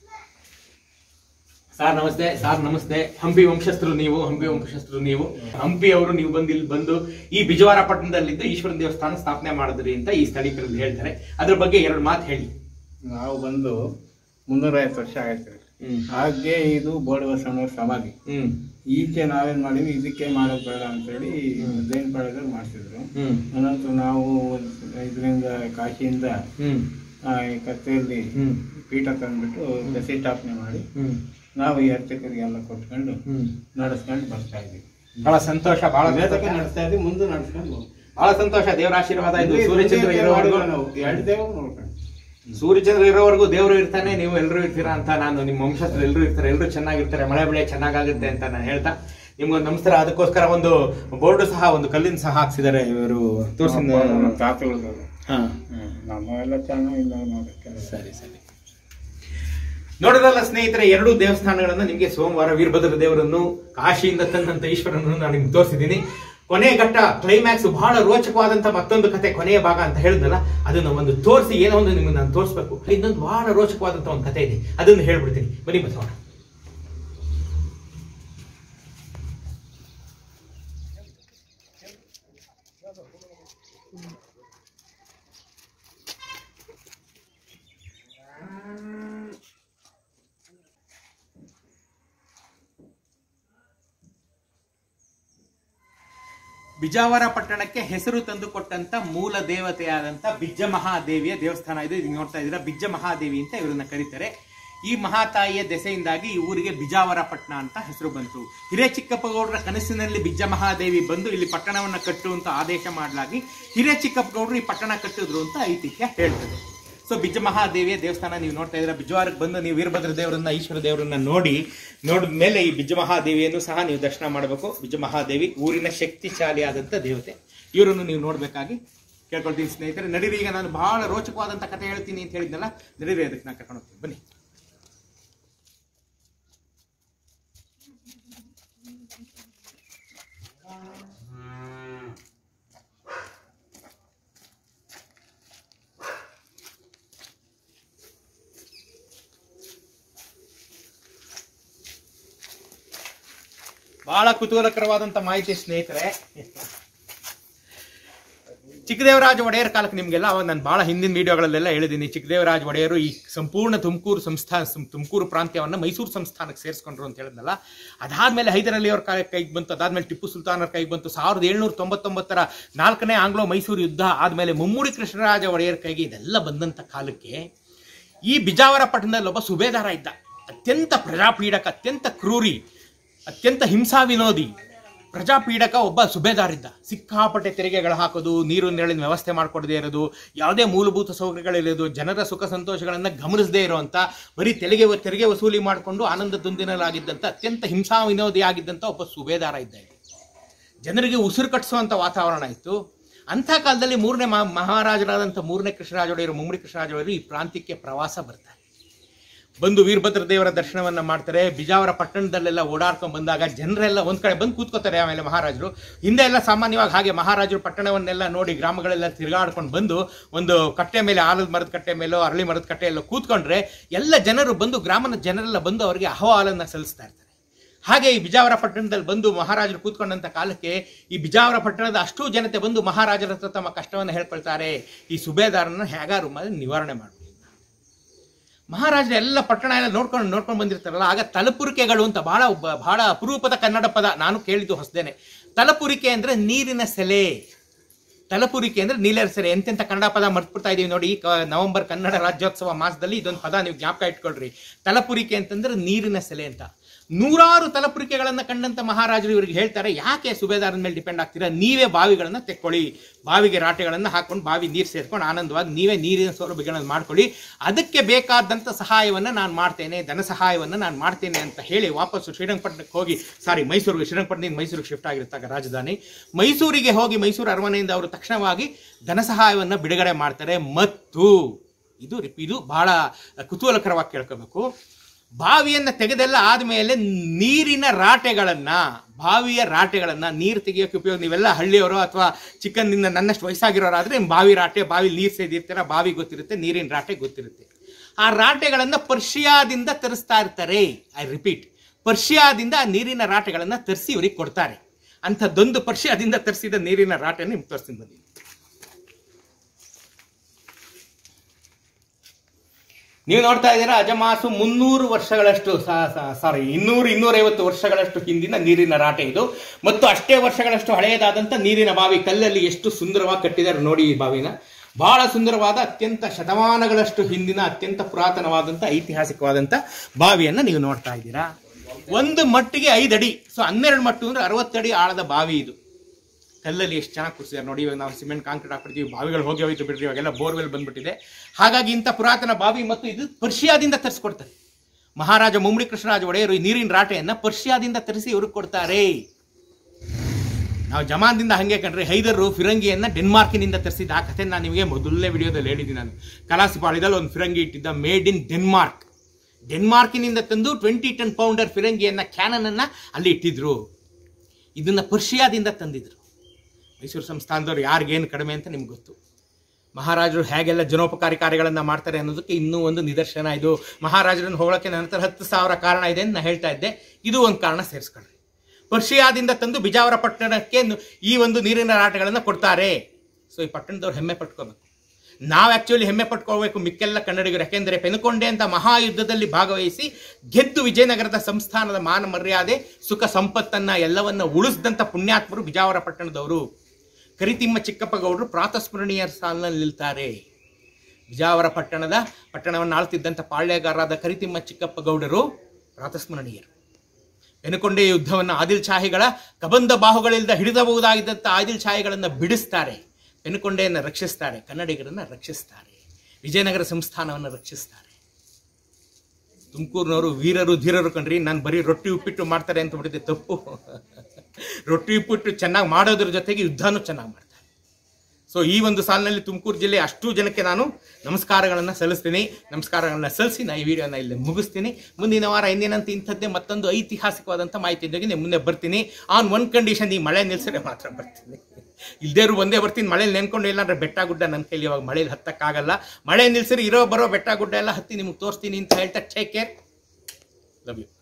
ಸಾರ್ ನಮಸ್ತೆ ಸಾರ್ ನಮಸ್ತೆ ಹಂಪಿ ವಂಶಸ್ಥರು ನೀವು ಹಂಪಿ ವಂಶಸ್ಥರು ನೀವು ಹಂಪಿ ಅವರು ನೀವು ಬಂದು ಇಲ್ಲಿ ಬಂದು ಈ ಬಿಜವಾರ ಪಟ್ಟಣದಲ್ಲಿದ್ದು ಈಶ್ವರನ ದೇವಸ್ಥಾನ ಸ್ಥಾಪನೆ ಮಾಡಿದ್ರಿ ಅಂತ ಈ ಸ್ಥಳೀಕರಲ್ಲಿ ಹೇಳ್ತಾರೆ ಅದ್ರ ಬಗ್ಗೆ ಎರಡು ಮಾತು ಹೇಳಿ ನಾವು ಬಂದು ಮುನ್ನೂರೈವತ್ತು ವರ್ಷ ಆಗೈತೆ ಹ್ಮ್ ಹಾಗೆ ಇದು ಬೋಡಬಸವಣ್ಣವ್ರ ಸಮಾಧಿ ಹ್ಮ್ ಈಚೆ ನಾವೇನ್ ಮಾಡಿದ್ವಿ ಇದಕ್ಕೆ ಮಾಡೋದು ಬೇಡ ಅಂತೇಳಿ ಜೈನ್ ಪಾಳ್ಯದಲ್ಲಿ ಮಾಡ್ತಿದ್ರು ಹ್ಮ್ ಅನಂತರ ನಾವು ಇದರಿಂದ ಕಾಶಿಯಿಂದ ಹ್ಮ್ ಆ, ಈ ಕತ್ತೆಯಲ್ಲಿ ಹ್ಮ್ ಪೀಠ ತಂದ್ಬಿಟ್ಟು ಪ್ರತಿಷ್ಠಾಪನೆ ಮಾಡಿ ಹ್ಮ್ ನಾವು ಈ ಅರ್ಚಕರಿಗೆಲ್ಲ ಕೊಟ್ಕೊಂಡು ಹ್ಮ್ ನಡೆಸ್ಕೊಂಡು ಬರ್ತಾ ಇದೀವಿ ಬಹಳ ಸಂತೋಷ ಬಹಳ ವೇದಕ್ಕೆ ನಡೆಸ್ತಾ ಇದೀವಿ ಮುಂದೆ ನಡೆಸ್ಕೊಂಡು ಹೋಗ್ತೀವಿ. ಬಹಳ ಸಂತೋಷ ದೇವರ ಆಶೀರ್ವಾದ ಇದು ಸೂರ್ಯಚಂದ್ರ ಇರೋವರೆಗೂ ನಾವು ಎರಡು ದೇವರು ನೋಡ್ಕೊಂಡು ಸೂರ್ಯಚಂದ್ರ ಇರೋವರೆಗೂ ದೇವರು ಇರ್ತಾನೆ ನೀವು ಎಲ್ಲರೂ ಇರ್ತೀರಾ ಅಂತ ನಾನು ನಿಮ್ಮ ವಂಶಸ್ಥರು ಎಲ್ಲರೂ ಇರ್ತಾರೆ ಎಲ್ಲರೂ ಚೆನ್ನಾಗಿರ್ತಾರೆ ಮಳೆ ಬೆಳೆ ಚೆನ್ನಾಗಾಗುತ್ತೆ ಅಂತ ನಾನು ಹೇಳ್ತಾ ನಿಮ್ಗೊಂದು ನಮಸ್ಕಾರ ಅದಕ್ಕೋಸ್ಕರ ಒಂದು ಬೋರ್ಡ್ ಸಹ ಒಂದು ಕಲ್ಲಿನ ಸಹ ಹಾಕ್ಸಿದ್ದಾರೆ ಇವರು ತೋರಿಸಿ ನಮ್ಮ ತಾತುಗಳು ಹಾ ನಮ್ಮೆಲ್ಲ ಚೆನ್ನಾಗಿಲ್ಲ ನೋಡಕ್ಕೆ ಸರಿ ಸರಿ ನೋಡಿದ್ರಲ್ಲ ಸ್ನೇಹಿತರೆ ಎರಡು ದೇವಸ್ಥಾನಗಳನ್ನ ನಿಮಗೆ ಸೋಮವಾರ ವೀರಭದ್ರ ದೇವರನ್ನು ಕಾಶಿಯಿಂದ ತಂದಂತ ಈಶ್ವರನನ್ನು ನಾನು ನಿಮ್ಗೆ ತೋರಿಸಿದ್ದೀನಿ ಕೊನೆಯ ಘಟ್ಟ ಕ್ಲೈಮ್ಯಾಕ್ಸ್ ಬಹಳ ರೋಚಕವಾದಂತ ಮತ್ತೊಂದು ಕತೆ ಕೊನೆಯ ಭಾಗ ಅಂತ ಹೇಳಿದ್ನಲ್ಲ ಅದನ್ನ ಒಂದು ತೋರಿಸಿ ಏನೋ ಒಂದು ನಿಮ್ಗೆ ನಾನು ತೋರಿಸ್ಬೇಕು ಇನ್ನೊಂದು ಬಹಳ ರೋಚಕವಾದಂತ ಒಂದು ಕತೆ ಇದೆ ಅದನ್ನು ಹೇಳ್ಬಿಡ್ತೀನಿ ಬನ್ನಿ ಬಸವಣ್ಣ ಬಿಜಾವರ ಪಟ್ಟಣಕ್ಕೆ ಹೆಸರು ತಂದುಕೊಟ್ಟಂತ ಮೂಲ ದೇವತೆಯಾದಂತ ಬಿಜ್ಜ ಮಹಾದೇವಿಯ ದೇವಸ್ಥಾನ ಇದು ಇದು ನೋಡ್ತಾ ಇದ್ದೀರಾ ಬಿಜ್ಜ ಮಹಾದೇವಿ ಅಂತ ಇವರನ್ನ ಕರೀತಾರೆ ಈ ಮಹಾತಾಯಿಯ ದೆಸೆಯಿಂದಾಗಿ ಈ ಊರಿಗೆ ಬಿಜಾವರ ಪಟ್ಟಣ ಅಂತ ಹೆಸರು ಬಂತು ಹಿರೇಚಿಕ್ಕಪ್ಪಗೌಡರ ಕನಸಿನಲ್ಲಿ ಬಿಜ್ಜ ಮಹಾದೇವಿ ಬಂದು ಇಲ್ಲಿ ಪಟ್ಟಣವನ್ನ ಕಟ್ಟುವಂತ ಆದೇಶ ಮಾಡಲಾಗಿ ಹಿರೇಚಿಕ್ಕಪ್ಪಗೌಡರು ಈ ಪಟ್ಟಣ ಕಟ್ಟಿದ್ರು ಅಂತ ಐತಿಹ್ಯ ಹೇಳ್ತದೆ ಸೊ ಬಿಜ್ಜ ಮಹಾದೇವಿಯ ದೇವಸ್ಥಾನ ನೀವು ನೋಡ್ತಾ ಇದ್ದೀರಾ ಬಿಜ್ಜವಾರಕ್ಕೆ ಬಂದು ನೀವು ವೀರಭದ್ರ ದೇವರನ್ನ ಈಶ್ವರ ದೇವರನ್ನ ನೋಡಿ ನೋಡಿದ ಮೇಲೆ ಈ ಬಿಜ್ಜ ಮಹಾದೇವಿಯನ್ನು ಸಹ ನೀವು ದರ್ಶನ ಮಾಡಬೇಕು ಬಿಜ್ಜ ಮಹಾದೇವಿ ಊರಿನ ಶಕ್ತಿಶಾಲಿಯಾದಂಥ ದೇವತೆ ಇವರನ್ನು ನೀವು ನೋಡಬೇಕಾಗಿ ಕೇಳ್ಕೊಳ್ತೀನಿ ಸ್ನೇಹಿತರೆ ನಡೀರಿ ಈಗ ನಾನು ಬಹಳ ರೋಚಕವಾದಂಥ ಕಥೆ ಹೇಳ್ತೀನಿ ಅಂತ ಹೇಳಿದ್ನಲ್ಲ ನಡೀರಿ ಅದಕ್ಕೆ ನಾನು ಕರ್ಕೊಂಡು ಹೋಗ್ತೀನಿ ಬನ್ನಿ ಬಹಳ ಕುತೂಹಲಕರವಾದಂಥ ಮಾಹಿತಿ ಸ್ನೇಹಿತರೆ ಚಿಕ್ಕದೇವರಾಜ ಒಡೆಯರ್ ಕಾಲಕ್ಕೆ ನಿಮಗೆಲ್ಲ ಅವಾಗ ನಾನು ಭಾಳ ಹಿಂದಿನ ವಿಡಿಯೋಗಳಲ್ಲೆಲ್ಲ ಹೇಳಿದ್ದೀನಿ ಚಿಕ್ಕದೇವರಾಜ ಒಡೆಯರು ಈ ಸಂಪೂರ್ಣ ತುಮಕೂರು ಸಂಸ್ಥಾನ ಸಂ- ತುಮಕೂರು ಪ್ರಾಂತ್ಯವನ್ನು ಮೈಸೂರು ಸಂಸ್ಥಾನಕ್ಕೆ ಸೇರಿಸ್ಕೊಂಡ್ರು ಅಂತ ಹೇಳಿದ್ನಲ್ಲ ಅದಾದ್ಮೇಲೆ ಹೈದರಾಲಿ ಅವ್ರ ಕೈ ಕೈಗೆ ಬಂತು ಅದಾದ್ಮೇಲೆ ಟಿಪ್ಪು ಸುಲ್ತಾನರ ಕೈಗೆ ಬಂತು ಸಾವಿರದ ಏಳ್ನೂರ ತೊಂಬತ್ತೊಂಬತ್ತರ ನಾಲ್ಕನೇ ಆಂಗ್ಲೋ ಮೈಸೂರು ಯುದ್ಧ ಆದಮೇಲೆ ಮುಮ್ಮಡಿ ಕೃಷ್ಣರಾಜ ಒಡೆಯರ್ ಕೈಗೆ ಇದೆಲ್ಲ ಬಂದಂಥ ಕಾಲಕ್ಕೆ ಈ ಬಿಜಾವರ ಪಟ್ಟಣದಲ್ಲಿ ಒಬ್ಬ ಸುಬೇದಾರ ಇದ್ದ ಅತ್ಯಂತ ಪ್ರಜಾಪೀಡಕ ಅತ್ಯಂತ ಕ್ರೂರಿ ಅತ್ಯಂತ ಹಿಂಸಾ ವಿನೋದಿ ಪ್ರಜಾಪೀಡಕ ಒಬ್ಬ ಸುಬೇದಾರ್ ಇದ್ದ ಸಿಕ್ಕಾಪಟ್ಟೆ ತೆರಿಗೆಗಳು ಹಾಕೋದು ನೀರು ನೆರಳಿನ ವ್ಯವಸ್ಥೆ ಮಾಡ್ಕೊಡದೇ ಇರೋದು ಯಾವುದೇ ಮೂಲಭೂತ ಸೌಕರ್ಯಗಳಿರೋದು ಜನರ ಸುಖ ಸಂತೋಷಗಳನ್ನು ಗಮನಿಸದೇ ಇರುವಂತ ಬರೀ ತೆರಿಗೆ ತೆರಿಗೆ ವಸೂಲಿ ಮಾಡಿಕೊಂಡು ಆನಂದ ದುಂದಿನಲಾಗಿದ್ದಂಥ ಅತ್ಯಂತ ಹಿಂಸಾ ವಿನೋದಿ ಆಗಿದ್ದಂಥ ಒಬ್ಬ ಸುಬೇದಾರ ಇದ್ದ ಇಲ್ಲಿ. ಜನರಿಗೆ ಉಸಿರು ಕಟ್ಟಿಸುವಂಥ ವಾತಾವರಣ ಇತ್ತು ಅಂಥ ಕಾಲದಲ್ಲಿ ಮೂರನೇ ಮಹಾ ಮಹಾರಾಜರಾದಂಥ ಮೂರನೇ ಕೃಷ್ಣರಾಜ ಒಡೆಯರು ಮುಮ್ಮಡಿ ಕೃಷ್ಣರಾಜ ಒಡೆಯರು ಈ ಪ್ರಾಂತ್ಯಕ್ಕೆ ಪ್ರವಾಸ ಬರ್ತಾರೆ ಬಂದು ವೀರಭದ್ರ ದೇವರ ದರ್ಶನವನ್ನ ಮಾಡ್ತಾರೆ ಬಿಜಾವರ ಪಟ್ಟಣದಲ್ಲೆಲ್ಲ ಓಡಾಡ್ಕೊಂಡು ಬಂದಾಗ ಜನರೆಲ್ಲ ಒಂದ್ ಕಡೆ ಬಂದು ಕೂತ್ಕೋತಾರೆ ಆಮೇಲೆ ಮಹಾರಾಜರು ಹಿಂದೆ ಎಲ್ಲ ಸಾಮಾನ್ಯವಾಗಿ ಹಾಗೆ ಮಹಾರಾಜರು ಪಟ್ಟಣವನ್ನೆಲ್ಲ ನೋಡಿ ಗ್ರಾಮಗಳೆಲ್ಲ ತಿರುಗಾಡ್ಕೊಂಡು ಬಂದು ಒಂದು ಕಟ್ಟೆ ಮೇಲೆ ಆಲದ ಮರದ ಕಟ್ಟೆ ಮೇಲೋ ಅರಳಿ ಮರದ ಕಟ್ಟೆ ಎಲ್ಲ ಕೂತ್ಕೊಂಡ್ರೆ ಎಲ್ಲ ಜನರು ಬಂದು ಗ್ರಾಮದ ಜನರೆಲ್ಲ ಬಂದು ಅವರಿಗೆ ಅಹವಾಲನ್ನ ಸಲ್ಲಿಸ್ತಾ ಇರ್ತಾರೆ ಹಾಗೆ ಈ ಬಿಜಾವರ ಪಟ್ಟಣದಲ್ಲಿ ಬಂದು ಮಹಾರಾಜರು ಕೂತ್ಕೊಂಡಂತ ಕಾಲಕ್ಕೆ ಈ ಬಿಜಾವರ ಪಟ್ಟಣದ ಅಷ್ಟೂ ಜನತೆ ಬಂದು ಮಹಾರಾಜರ ಹತ್ರ ತಮ್ಮ ಕಷ್ಟವನ್ನು ಹೇಳ್ಕೊಳ್ತಾರೆ ಈ ಸುಬೇದಾರನ ಹೇಗಾರು ಮಾಡಿ ನಿವಾರಣೆ ಮಾಡಬೇಕು ಮಹಾರಾಜರು ಎಲ್ಲ ಪಟ್ಟಣ ಎಲ್ಲ ನೋಡ್ಕೊಂಡು ನೋಡ್ಕೊಂಡು ಬಂದಿರ್ತಾರಲ್ಲ ಆಗ ತಲಪುರಿಕೆಗಳು ಅಂತ ಬಹಳ ಒಬ್ಬ- ಬಹಳ ಅಪರೂಪದ ಕನ್ನಡ ಪದ ನಾನು ಕೇಳಿದ್ದು ಹೊಸದೇನೆ ತಲಪುರಿಕೆ ಅಂದ್ರೆ ನೀರಿನ ಸೆಲೆ ತಲಪುರಿಕೆ ಅಂದ್ರೆ ನೀಲರ ಸೆರೆ ಎಂತೆಂಥ ಕನ್ನಡ ಪದ ಮರ್ತ್ಬಿಡ್ತಾ ಇದೀವಿ ನೋಡಿ ಈ ಕ- ನವೆಂಬರ್ ಕನ್ನಡ ರಾಜ್ಯೋತ್ಸವ ಮಾಸದಲ್ಲಿ ಇದೊಂದು ಪದ ನೀವು ಜ್ಞಾಪಕ ಇಟ್ಕೊಳ್ರಿ ತಲಪುರಿಕೆ ಅಂತಂದ್ರೆ ನೀರಿನ ಸೆಲೆ ಅಂತ ನೂರಾರು ತಲಪುರಿಕೆಗಳನ್ನ ಕಂಡಂತ ಮಹಾರಾಜರು ಇವರಿಗೆ ಹೇಳ್ತಾರೆ ಯಾಕೆ ಸುಬೇದಾರನ ಮೇಲೆ ಡಿಪೆಂಡ್ ಆಗ್ತೀರಾ ನೀವೇ ಬಾವಿಗಳನ್ನ ತೆಕ್ಕೊಳ್ಳಿ ಬಾವಿಗೆ ರಾಟೆಗಳನ್ನ ಹಾಕೊಂಡು ಬಾವಿ ನೀರು ಸೇರ್ಕೊಂಡು ಆನಂದವಾಗಿ ನೀವೇ ನೀರಿನ ಸೌಲಭ್ಯಗಳನ್ನು ಮಾಡ್ಕೊಳ್ಳಿ ಅದಕ್ಕೆ ಬೇಕಾದಂಥ ಸಹಾಯವನ್ನ ನಾನು ಮಾಡ್ತೇನೆ ಧನ ಸಹಾಯವನ್ನ ನಾನು ಮಾಡ್ತೇನೆ ಅಂತ ಹೇಳಿ ವಾಪಸ್ಸು ಶ್ರೀರಂಗಪಟ್ಟಣಕ್ಕೆ ಹೋಗಿ ಸಾರಿ ಮೈಸೂರಿಗೆ ಶ್ರೀರಂಗಪಟ್ಟಣದಿಂದ ಮೈಸೂರಿಗೆ ಶಿಫ್ಟ್ ಆಗಿರ್ತಾಗ ರಾಜಧಾನಿ ಮೈಸೂರಿಗೆ ಹೋಗಿ ಮೈಸೂರು ಅರಮನೆಯಿಂದ ಅವರು ತಕ್ಷಣವಾಗಿ ಧನ ಸಹಾಯವನ್ನ ಬಿಡುಗಡೆ ಮಾಡ್ತಾರೆ ಮತ್ತು ಇದು ರಿಪ್- ಇದು ಬಹಳ ಕುತೂಹಲಕರವಾಗಿ ಕೇಳ್ಕೋಬೇಕು ಬಾವಿಯನ್ನ ತೆಗೆದೆಲ್ಲ ಆದ್ಮೇಲೆ ನೀರಿನ ರಾಟೆಗಳನ್ನ ಬಾವಿಯ ರಾಟೆಗಳನ್ನ ನೀರು ತೆಗಿಯೋಕೆ ಉಪಯೋಗ ನೀವೆಲ್ಲ ಹಳ್ಳಿಯವರು ಅಥವಾ ಚಿಕ್ಕಂದಿಂದ ನನ್ನಷ್ಟು ವಯಸ್ಸಾಗಿರೋರಾದ್ರೆ ಬಾವಿ ರಾಟೆ ಬಾವಿ ನೀರು ಸೇದಿರ್ತೀರ ಬಾವಿ ಗೊತ್ತಿರುತ್ತೆ ನೀರಿನ ರಾಟೆ ಗೊತ್ತಿರುತ್ತೆ ಆ ರಾಟೆಗಳನ್ನ ಪರ್ಷಿಯಾದಿಂದ ತರಿಸ್ತಾ ಇರ್ತಾರೆ ಐ ರಿಪೀಟ್ ಪರ್ಷಿಯಾದಿಂದ ಆ ನೀರಿನ ರಾಟೆಗಳನ್ನ ತರಿಸಿ ಇವ್ರಿಗೆ ಕೊಡ್ತಾರೆ ಅಂಥದ್ದೊಂದು ಪರ್ಷಿಯಾದಿಂದ ತರಿಸಿದ ನೀರಿನ ರಾಟೆನ ನಿಮ್ಗೆ ತೋರಿಸ್ತೀನಿ ಬನ್ನಿ ನೀವು ನೋಡ್ತಾ ಇದ್ದೀರಾ ಅಜಮಾಸು ಮುನ್ನೂರು ವರ್ಷಗಳಷ್ಟು ಸಾರಿ ಇನ್ನೂರು ಇನ್ನೂರೈವತ್ತು ವರ್ಷಗಳಷ್ಟು ಹಿಂದಿನ ನೀರಿನ ರಾಟೆ ಇದು ಮತ್ತು ಅಷ್ಟೇ ವರ್ಷಗಳಷ್ಟು ಹಳೆಯದಾದಂಥ ನೀರಿನ ಬಾವಿ ಕಲ್ಲಲ್ಲಿ ಎಷ್ಟು ಸುಂದರವಾಗಿ ಕಟ್ಟಿದ್ದಾರೆ ನೋಡಿ ಈ ಬಾವಿನ ಬಹಳ ಸುಂದರವಾದ ಅತ್ಯಂತ ಶತಮಾನಗಳಷ್ಟು ಹಿಂದಿನ ಅತ್ಯಂತ ಪುರಾತನವಾದಂಥ ಐತಿಹಾಸಿಕವಾದಂಥ ಬಾವಿಯನ್ನ ನೀವು ನೋಡ್ತಾ ಇದ್ದೀರಾ ಒಂದು ಮಟ್ಟಿಗೆ ಐದು ಅಡಿ ಸೊ ಹನ್ನೆರಡು ಮಟ್ಟು ಅಂದ್ರೆ ಅರವತ್ತಡಿ ಆಳದ ಬಾವಿ ಇದು ಕಲ್ಲಲ್ಲಿ ಎಷ್ಟು ಚೆನ್ನಾಗಿ ಕೂರಿಸಿದ್ದಾರೆ ನೋಡಿ ಇವಾಗ ನಾವು ಸಿಮೆಂಟ್ ಕಾಂಕ್ರೀಟ್ ಹಾಕ್ಬಿಡ್ತೀವಿ ಬಾವಿಗಳು ಹೋಗಿ ಹೋಯ್ತು ಬಿಡ್ರಿ ಇವಾಗೆಲ್ಲ ಬೋರ್ವೆಲ್ ಬಂದ್ಬಿಟ್ಟಿದೆ ಹಾಗಾಗಿ ಇಂಥ ಪುರಾತನ ಬಾವಿ ಮತ್ತು ಇದು ಪರ್ಷಿಯಾದಿಂದ ತರಿಸ್ಕೊಡ್ತಾರೆ ಮಹಾರಾಜ ಮುಮ್ಮಡಿ ಕೃಷ್ಣರಾಜ ಒಡೆಯರು ಈ ನೀರಿನ ರಾಟೆಯನ್ನ ಪರ್ಷಿಯಾದಿಂದ ತರಿಸಿ ಇವ್ರಿಗೆ ಕೊಡ್ತಾರೆ ನಾವು ಜಮಾನ್ದಿಂದ ಹಂಗೆ ಕಣ್ರಿ ಹೈದರು ಫಿರಂಗಿಯನ್ನ ಡೆನ್ಮಾರ್ಕಿನಿಂದ ತರಿಸಿದ ಆ ಕಥೆ ನಾನು ನಿಮಗೆ ಮೊದಲನೇ ವಿಡಿಯೋದಲ್ಲಿ ಹೇಳಿದ್ದೀನಿ ನಾನು ಕಲಾಸಿಪಾಳ್ಯದಲ್ಲಿ ಒಂದು ಫಿರಂಗಿ ಇಟ್ಟಿದ್ದ ಮೇಡ್ ಇನ್ ಡೆನ್ಮಾರ್ಕ್ ಡೆನ್ಮಾರ್ಕಿನಿಂದ ತಂದು ಟ್ವೆಂಟಿ ಟನ್ ಪೌಂಡರ್ ಫಿರಂಗಿಯನ್ನ ಕ್ಯಾನನ್ ಅನ್ನ ಅಲ್ಲಿ ಇಟ್ಟಿದ್ರು ಇದನ್ನ ಪರ್ಷಿಯಾದಿಂದ ತಂದಿದ್ರು ಮೈಸೂರು ಸಂಸ್ಥಾನದವ್ರು ಯಾರಿಗೇನು ಕಡಿಮೆ ಅಂತ ನಿಮ್ಗೆ ಗೊತ್ತು ಮಹಾರಾಜರು ಹೇಗೆಲ್ಲ ಜನೋಪಕಾರಿ ಕಾರ್ಯಗಳನ್ನು ಮಾಡ್ತಾರೆ ಅನ್ನೋದಕ್ಕೆ ಇನ್ನೂ ಒಂದು ನಿದರ್ಶನ ಇದು ಮಹಾರಾಜರನ್ನು ಹೋಗೋಕ್ಕೆ ನನ್ನ ಹತ್ರ ಹತ್ತು ಸಾವಿರ ಕಾರಣ ಇದೆ ಅಂತ ನಾನು ಹೇಳ್ತಾ ಇದ್ದೆ ಇದು ಒಂದು ಕಾರಣ ಸೇರಿಸ್ಕೊಳ್ರಿ ಪರ್ಷಿಯಾದಿಂದ ತಂದು ಬಿಜಾವರ ಪಟ್ಟಣಕ್ಕೆ ನು- ಈ ಒಂದು ನೀರಿನ ರಾಟಗಳನ್ನು ಕೊಡ್ತಾರೆ ಸೊ ಈ ಪಟ್ಟಣದವ್ರು ಹೆಮ್ಮೆ ಪಟ್ಕೋಬೇಕು ನಾವು ಆಕ್ಚುಲಿ ಹೆಮ್ಮೆ ಪಟ್ಕೋಬೇಕು ಮಿಕ್ಕೆಲ್ಲ ಕನ್ನಡಿಗರು ಯಾಕೆಂದರೆ ಪೆನುಕೊಂಡೆ ಅಂತ ಮಹಾಯುದ್ಧದಲ್ಲಿ ಭಾಗವಹಿಸಿ ಗೆದ್ದು ವಿಜಯನಗರದ ಸಂಸ್ಥಾನದ ಮಾನ ಮರ್ಯಾದೆ ಸುಖ ಸಂಪತ್ತನ್ನ ಎಲ್ಲವನ್ನ ಉಳಿಸಿದಂಥ ಪುಣ್ಯಾತ್ಮರು ಬಿಜಾವರ ಪಟ್ಟಣದವರು ಕರಿತಿಮ್ಮ ಚಿಕ್ಕಪ್ಪ ಗೌಡರು ಪ್ರಾತಸ್ಮರಣೀಯರ ಸಾಲಿನಲ್ಲಿ ನಿಲ್ತಾರೆ ಬಿಜಾವರ ಪಟ್ಟಣದ ಪಟ್ಟಣವನ್ನು ಆಳ್ತಿದ್ದಂಥ ಪಾಳ್ಯಗಾರರಾದ ಕರಿತಿಮ್ಮ ಚಿಕ್ಕಪ್ಪ ಗೌಡರು ಪ್ರಾತಸ್ಮರಣೀಯರು ಬೆನುಕೊಂಡೆ ಯುದ್ಧವನ್ನು ಆದಿಲ್ ಶಾಹಿಗಳ ಕಬಂಧ ಬಾಹುಗಳಿಂದ ಹಿಡಿದಬಹುದಾಗಿದ್ದಂಥ ಆದಿಲ್ ಶಾಹಿಗಳನ್ನು ಬಿಡಿಸ್ತಾರೆ ಬೆನುಕೊಂಡೆಯನ್ನು ರಕ್ಷಿಸ್ತಾರೆ ಕನ್ನಡಿಗರನ್ನು ರಕ್ಷಿಸ್ತಾರೆ ವಿಜಯನಗರ ಸಂಸ್ಥಾನವನ್ನು ರಕ್ಷಿಸ್ತಾರೆ ತುಮಕೂರಿನವರು ವೀರರು ಧೀರರು ಕಣ್ರಿ ನಾನು ಬರೀ ರೊಟ್ಟಿ ಉಪ್ಪಿಟ್ಟು ಮಾಡ್ತಾರೆ ಅಂತ ಬಿಟ್ಟಿದ್ದೆ ತಪ್ಪು ರೊಟ್ಟಿ ಉಪ್ಪಿಟ್ಟು ಚೆನ್ನಾಗಿ ಮಾಡೋದ್ರ ಜೊತೆಗೆ ಯುದ್ಧನೂ ಚೆನ್ನಾಗಿ ಮಾಡ್ತಾರೆ ಸೊ ಈ ಒಂದು ಸಾಲಿನಲ್ಲಿ ತುಮಕೂರು ಜಿಲ್ಲೆ ಅಷ್ಟು ಜನಕ್ಕೆ ನಾನು ನಮಸ್ಕಾರಗಳನ್ನು ಸಲ್ಲಿಸ್ತೀನಿ ನಮಸ್ಕಾರಗಳನ್ನ ಸಲ್ಲಿಸಿ ನಾನು ಈ ವಿಡಿಯೋನ ಇಲ್ಲಿ ಮುಗಿಸ್ತೀನಿ ಮುಂದಿನ ವಾರ ಎಂದಿನಂತೆ ಇಂಥದ್ದೇ ಮತ್ತೊಂದು ಐತಿಹಾಸಿಕವಾದಂಥ ಮಾಹಿತಿಯೊಂದಿಗೆ ನಿಮ್ಮ ಮುಂದೆ ಬರ್ತೀನಿ ಆನ್ ಒನ್ ಕಂಡೀಷನ್ ಈ ಮಳೆ ನಿಲ್ಸಿದ್ರೆ ಮಾತ್ರ ಬರ್ತೀನಿ ಇಲ್ದೇರು ಒಂದೇ ಬರ್ತೀನಿ ಮಳೆ ನೆನ್ಕೊಂಡು ಇಲ್ಲಾಂದ್ರೆ ಬೆಟ್ಟ ಗುಡ್ಡ ನನ್ನ ಕೈಲಿ ಇವಾಗ ಮಳೇಲಿ ಹತ್ತಕ್ಕಾಗಲ್ಲ ಮಳೆ ನಿಲ್ಸಿರಿ ಇರೋ ಬರೋ ಬೆಟ್ಟ ಗುಡ್ಡ ಎಲ್ಲ ಹತ್ತಿ ನಿಮ್ಗೆ ತೋರಿಸ್ತೀನಿ ಅಂತ ಹೇಳ್ತಾ ಟೇಕ್ ಕೇರ್ ಲವ್ ಯು